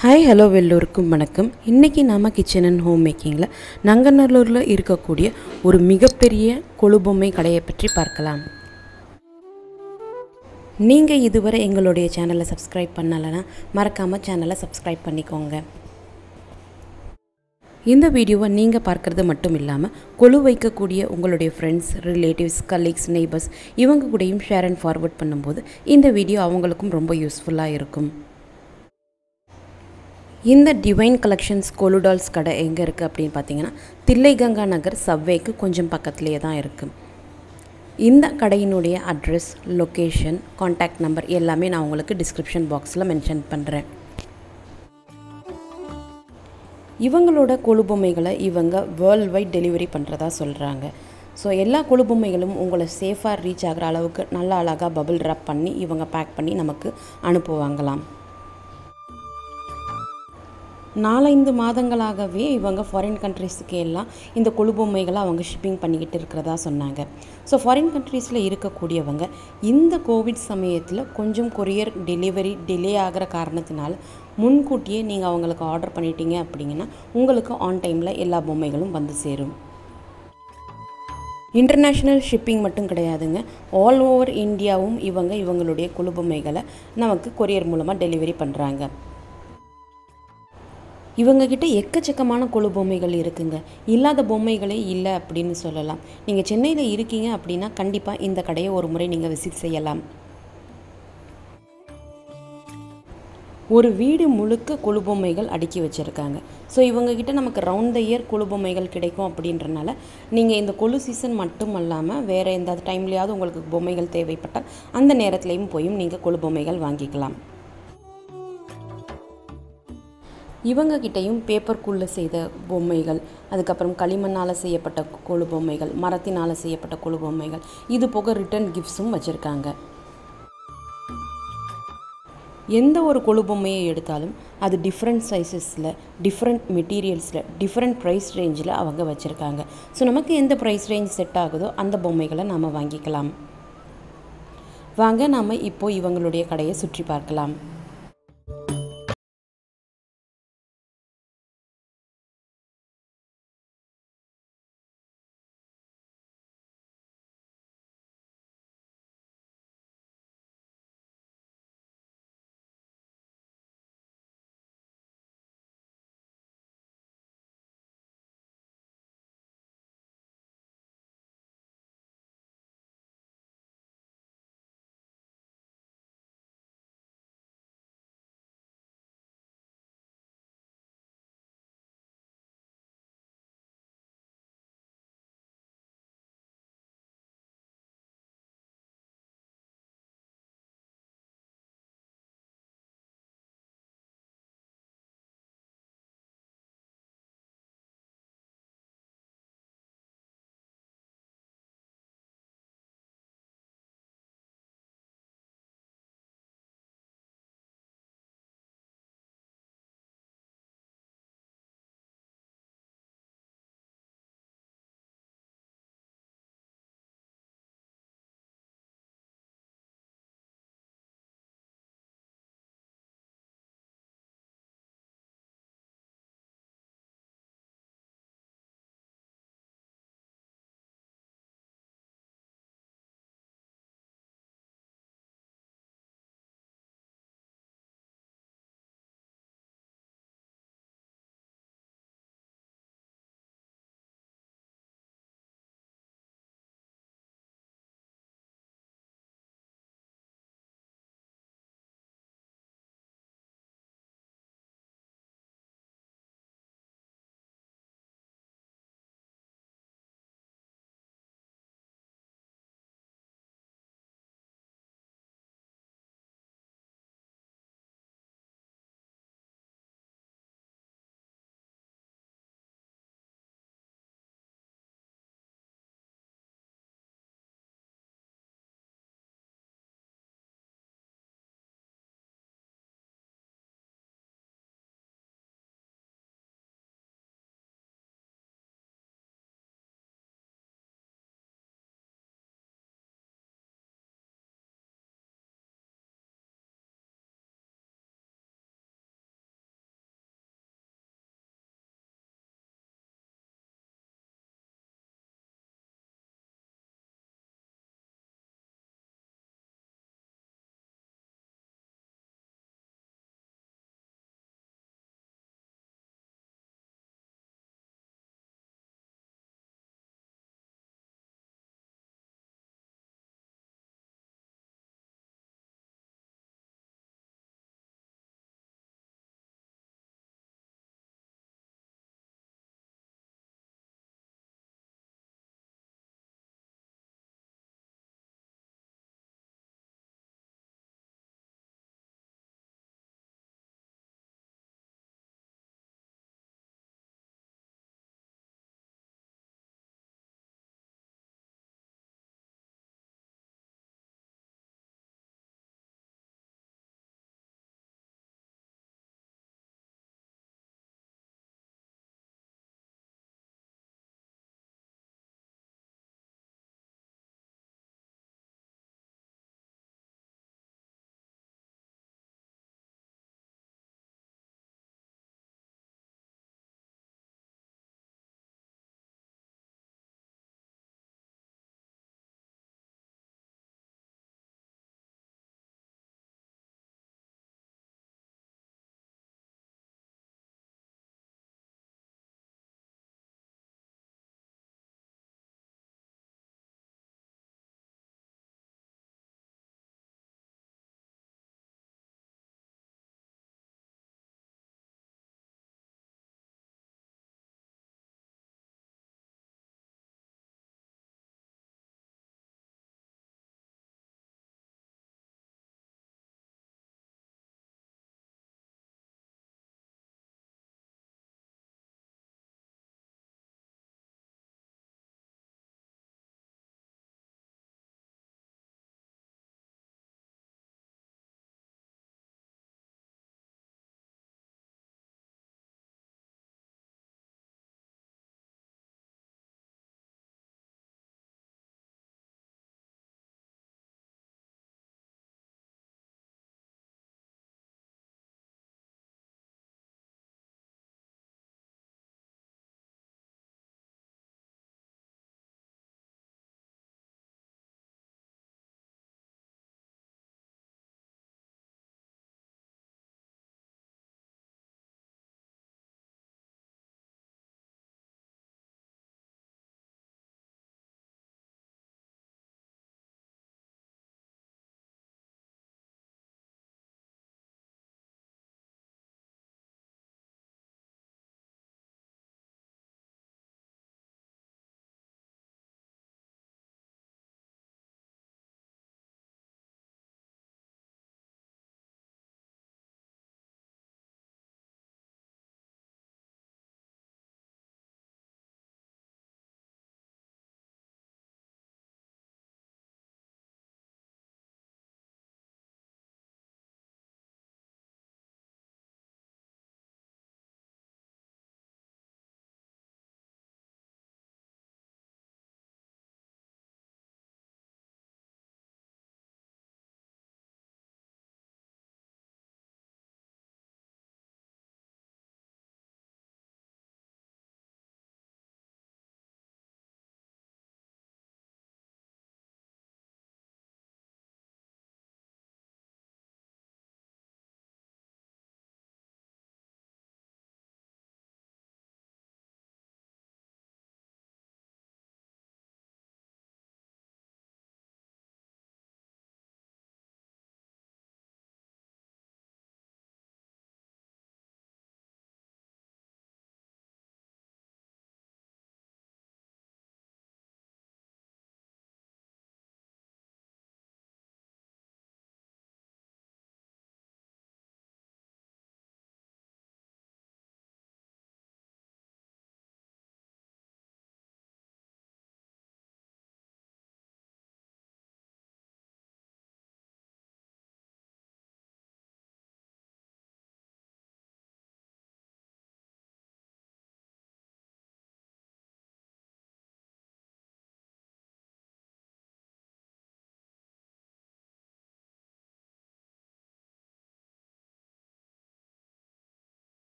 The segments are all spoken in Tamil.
ஹாய் ஹலோ எல்லோருக்கும் வணக்கம் இன்றைக்கி நாம் கிச்சன் அண்ட் ஹோம் மேக்கிங்கில் நங்கநல்லூரில் இருக்கக்கூடிய ஒரு மிகப்பெரிய கொழுபொம்மை கடையை பற்றி பார்க்கலாம் நீங்கள் இதுவரை எங்களுடைய சேனலை சப்ஸ்கிரைப் பண்ணலைன்னா மறக்காமல் சேனலை சப்ஸ்கிரைப் பண்ணிக்கோங்க இந்த வீடியோவை நீங்கள் பார்க்குறது மட்டும் இல்லாமல் கொழு வைக்கக்கூடிய உங்களுடைய ஃப்ரெண்ட்ஸ் ரிலேட்டிவ்ஸ் கலீக்ஸ் நெய்பர்ஸ் இவங்க கூடயும் ஷேர் அண்ட் ஃபார்வர்ட் பண்ணும்போது இந்த வீடியோ அவங்களுக்கும் ரொம்ப யூஸ்ஃபுல்லாக இருக்கும் இந்த டிவைன் கலெக்ஷன்ஸ் கொலுடால்ஸ் கடை எங்கே இருக்குது அப்படின்னு பார்த்தீங்கன்னா தில்லை கங்கா நகர் சவ்வேக்கு கொஞ்சம் பக்கத்துலேயே தான் இருக்குது இந்த கடையினுடைய அட்ரஸ் லொக்கேஷன் காண்டாக்ட் நம்பர் எல்லாமே நான் உங்களுக்கு டிஸ்கிரிப்ஷன் பாக்ஸில் மென்ஷன் பண்ணுறேன் இவங்களோட கொழுபொம்மைகளை இவங்க வேர்ல்ட் வைட் டெலிவரி பண்ணுறதா சொல்கிறாங்க ஸோ எல்லா கொழுபொம்மைகளும் உங்களை சேஃபாக ரீச் ஆகிற அளவுக்கு நல்லா அழகாக பபிள் ட்ராப் பண்ணி இவங்க பேக் பண்ணி நமக்கு அனுப்புவாங்களாம் நாலஞ்சு மாதங்களாகவே இவங்க ஃபாரின் கண்ட்ரீஸுக்கு எல்லாம் இந்த கொழுபொம்மைகளை அவங்க ஷிப்பிங் பண்ணிக்கிட்டு இருக்கிறதா சொன்னாங்க ஸோ ஃபாரின் கண்ட்ரீஸில் இருக்கக்கூடியவங்க இந்த கோவிட் சமயத்தில் கொஞ்சம் கொரியர் டெலிவரி டிலே ஆகிற காரணத்தினால முன்கூட்டியே நீங்கள் அவங்களுக்கு ஆர்டர் பண்ணிட்டீங்க அப்படிங்கன்னா உங்களுக்கு ஆன் டைமில் எல்லா பொம்மைகளும் வந்து சேரும் இன்டர்நேஷ்னல் ஷிப்பிங் மட்டும் கிடையாதுங்க ஆல் ஓவர் இந்தியாவும் இவங்க இவங்களுடைய கொழுபொம்மைகளை நமக்கு கொரியர் மூலமாக டெலிவரி பண்ணுறாங்க இவங்கக்கிட்ட எக்கச்சக்கமான கொழு பொம்மைகள் இருக்குங்க இல்லாத பொம்மைகளே இல்லை அப்படின்னு சொல்லலாம் நீங்கள் சென்னையில் இருக்கீங்க அப்படின்னா கண்டிப்பாக இந்த கடையை ஒரு முறை நீங்கள் விசிட் செய்யலாம் ஒரு வீடு முழுக்க கொழு பொம்மைகள் அடுக்கி வச்சுருக்காங்க ஸோ இவங்கக்கிட்ட நமக்கு ரவுண்ட் த இயர் கொழு பொம்மைகள் கிடைக்கும் அப்படின்றனால நீங்கள் இந்த கொழு சீசன் மட்டும் அல்லாமல் வேறு எந்த டைம்லேயாவது உங்களுக்கு பொம்மைகள் தேவைப்பட்டால் அந்த நேரத்துலையும் போயும் நீங்கள் கொழு பொம்மைகள் வாங்கிக்கலாம் இவங்க கிட்டேயும் பேப்பர்க்குள்ளே செய்த பொம்மைகள் அதுக்கப்புறம் களிமண்ணால் செய்யப்பட்ட கொழு பொம்மைகள் மரத்தினால் செய்யப்பட்ட கொழு பொம்மைகள் இது போக ரிட்டன் கிஃப்ட்ஸும் வச்சுருக்காங்க எந்த ஒரு கொழு பொம்மையை எடுத்தாலும் அது டிஃப்ரெண்ட் சைஸஸில் டிஃப்ரெண்ட் மெட்டீரியல்ஸில் டிஃப்ரெண்ட் ப்ரைஸ் ரேஞ்சில் அவங்க வச்சுருக்காங்க ஸோ நமக்கு எந்த ப்ரைஸ் ரேஞ்ச் செட் ஆகுதோ அந்த பொம்மைகளை நாம் வாங்கிக்கலாம் வாங்க நாம் இப்போது இவங்களுடைய கடையை சுற்றி பார்க்கலாம்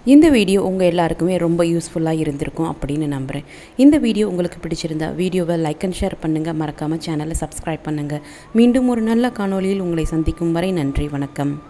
இந்த வீடியோ உங்கள் எல்லாருக்குமே ரொம்ப யூஸ்ஃபுல்லாக இருந்திருக்கும் அப்படின்னு நம்புகிறேன் இந்த வீடியோ உங்களுக்கு பிடிச்சிருந்தா வீடியோவை லைக் அண்ட் ஷேர் பண்ணுங்கள் மறக்காமல் சேனலை சப்ஸ்கிரைப் பண்ணுங்கள் மீண்டும் ஒரு நல்ல காணொளியில் உங்களை சந்திக்கும் வரை நன்றி வணக்கம்